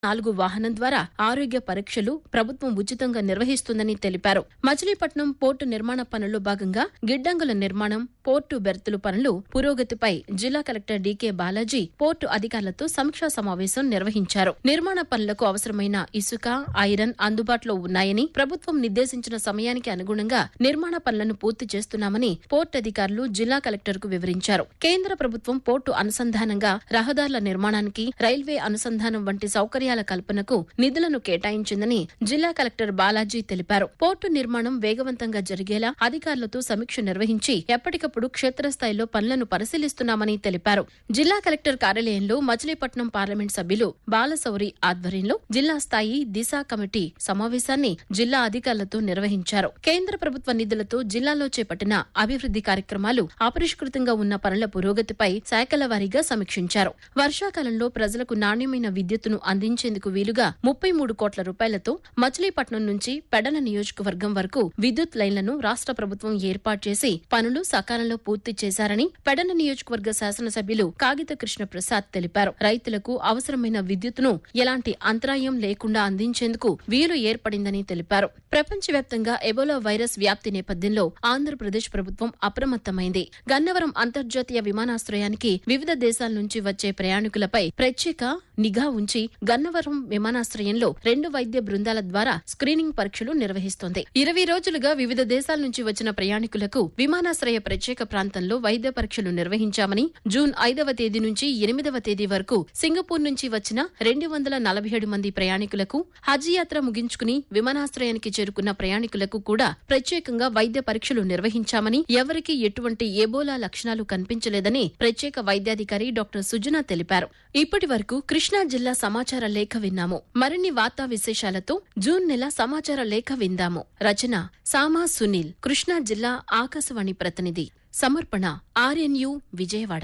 నాలుగు వాహనం ద్వారా ఆరోగ్య పరీక్షలు ప్రభుత్వం ఉచితంగా నిర్వహిస్తుందని తెలిపారు మచిలీపట్నం పోర్టు నిర్మాణ పనుల్లో భాగంగా గిడ్డంగుల నిర్మాణం పోర్టు బెర్తులు పనులు పురోగతిపై జిల్లా కలెక్టర్ డీకే బాలాజీ పోర్టు అధికారులతో సమీక్షా సమావేశం నిర్వహించారు నిర్మాణ పనులకు అవసరమైన ఇసుక ఐరన్ అందుబాటులో ఉన్నాయని ప్రభుత్వం నిర్దేశించిన సమయానికి అనుగుణంగా నిర్మాణ పనులను పూర్తి చేస్తున్నామని పోర్టు అధికారులు జిల్లా కలెక్టర్ కు వివరించారు కేంద్ర ప్రభుత్వం పోర్టు అనుసంధానంగా రహదారుల నిర్మాణానికి రైల్వే అనుసంధానం వంటి సౌకర్యాల కల్పనకు నిధులను కేటాయించిందని జిల్లా కలెక్టర్ బాలాజీ తెలిపారు పోర్టు నిర్మాణం వేగవంతంగా జరిగేలా అధికారులతో సమీక్ష నిర్వహించి ఎప్పటికప్పుడు క్షేత్రస్థాయిలో పనులను పరిశీలిస్తున్నామని తెలిపారు జిల్లా కలెక్టర్ కార్యాలయంలో మచిలీపట్నం పార్లమెంట్ సభ్యులు బాలశౌరి ఆధ్వర్యంలో జిల్లా స్థాయి దిశ కమిటీ సమావేశాన్ని జిల్లా అధికారులతో నిర్వహించారు కేంద్ర ప్రభుత్వ నిధులతో జిల్లాలో చేపట్టిన అభివృద్ధి కార్యక్రమాలు అపరిష్కృతంగా ఉన్న పనుల పురోగతిపై శాఖల వారీగా సమీక్షించారు వర్షాకాలంలో ప్రజలకు నాణ్యమైన విద్యుత్తును అందించేందుకు వీలుగా ముప్పై మూడు కోట్ల రూపాయలతో మచిలీపట్నం నుంచి పెడల నియోజకవర్గం వరకు విద్యుత్ లైన్లను రాష్ట్ర ప్రభుత్వం ఏర్పాటు చేసి పనులు సకాలంలో పూర్తి చేశారని పెడన నియోజకవర్గ శాసనసభ్యులు కాగిత కృష్ణ ప్రసాద్ తెలిపారు రైతులకు అవసరమైన విద్యుత్తును ఎలాంటి అంతరాయం లేకుండా అందించేందుకు వీలు ఏర్పడిందని తెలిపారు ప్రపంచవ్యాప్తంగా ఎబోలా వైరస్ వ్యాప్తి నేపథ్యంలో ఆంధ్రప్రదేశ్ ప్రభుత్వం అప్రమత్తమైంది గన్నవరం అంతర్జాతీయ విమానాశ్రయానికి వివిధ దేశాల నుంచి వచ్చే ప్రయాణికులపై ప్రత్యేక నిఘా ఉంచి గన్నవరం విమానాశ్రయంలో రెండు వైద్య బృందాల ద్వారా స్క్రీనింగ్ పరీక్షలు నిర్వహిస్తోంది ఇరవై రోజులుగా వివిధ దేశాల నుంచి వచ్చిన ప్రయాణికులకు విమానాశ్రయ ప్రత్యేక ప్రాంతంలో వైద్య పరీక్షలు నిర్వహించామని జూన్ ఐదవ తేదీ నుంచి ఎనిమిదవ తేదీ వరకు సింగపూర్ నుంచి వచ్చిన రెండు వందల నలభై ఏడు మంది ప్రయాణికులకు హజ్ యాత్ర ముగించుకుని విమానాశ్రయానికి చేరుకున్న ప్రయాణికులకు కూడా ప్రత్యేకంగా వైద్య పరీక్షలు నిర్వహించామని ఎవరికీ ఎటువంటి ఎబోలా లక్షణాలు కనిపించలేదని ప్రత్యేక వైద్యాధికారి డాక్టర్ సుజనా తెలిపారు ఇప్పటి వరకు కృష్ణా జిల్లా సమాచార లేఖ విన్నాము మరిన్ని వార్తా విశేషాలతో జూన్ నెల సమాచార లేఖ విందాము రచన సామా సునీల్ కృష్ణా జిల్లా ఆకాశవాణి ప్రతినిధి సమర్పణ ఆర్ఎన్యు విజయవాడ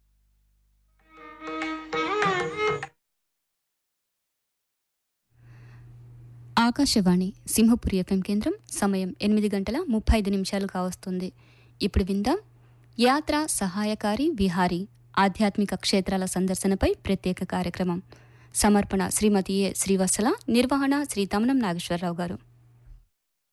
ఆకాశవాణి సింహపురి ఎఫ్ఎం కేంద్రం సమయం ఎనిమిది గంటల ముప్పై ఐదు నిమిషాలు కావస్తుంది ఇప్పుడు విందాం యాత్ర సహాయకారి విహారీ ఆధ్యాత్మిక క్షేత్రాల సందర్శనపై ప్రత్యేక కార్యక్రమం సమర్పణ శ్రీమతి ఏ శ్రీవత్సల నిర్వహణ శ్రీ తమనం నాగేశ్వరరావు గారు